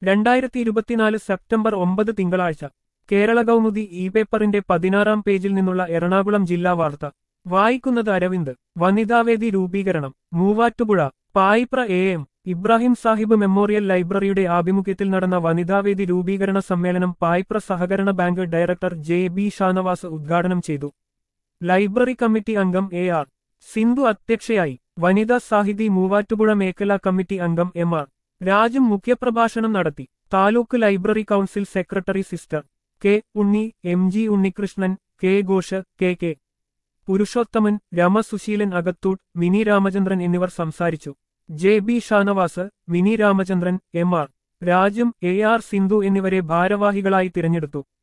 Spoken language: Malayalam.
രണ്ടായിരത്തി ഇരുപത്തിനാല് സെപ്റ്റംബർ ഒമ്പത് തിങ്കളാഴ്ച കേരള കൗമുദി ഇ പേപ്പറിന്റെ പതിനാറാം പേജിൽ നിന്നുള്ള എറണാകുളം ജില്ലാ വാർത്ത വായിക്കുന്നത് അരവിന്ദ് വനിതാവേദി രൂപീകരണം Muvattupuzha Payipra A M Ibrahim Sahib memorial ലൈബ്രറിയുടെ ആഭിമുഖ്യത്തിൽ നടന്ന വനിതാവേദി രൂപീകരണ സമ്മേളനം പായിപ്ര സഹകരണ bank director J B Shanavas ഉദ്ഘാടനം ചെയ്തു ലൈബ്രറി കമ്മിറ്റി അംഗം എ ആർ സിന്ധു അധ്യക്ഷയായി വനിതാ സാഹിതി മൂവാറ്റുപുഴ മേഖലാ കമ്മിറ്റി അംഗം എം ആർ രാജും മുഖ്യപ്രഭാഷണം നടത്തി taluk library council secretary sister K Unni M G Unnikrishnan K Ghosh K K Purushothaman Rama Susheelan Akathoor Mini Ramachandran എന്നിവർ സംസാരിച്ചു J B Shanavas Mini Ramachandran M R രാജും എ ആർ സിന്ധു എന്നിവരെ ഭാരവാഹികളായി തിരഞ്ഞെടുത്തു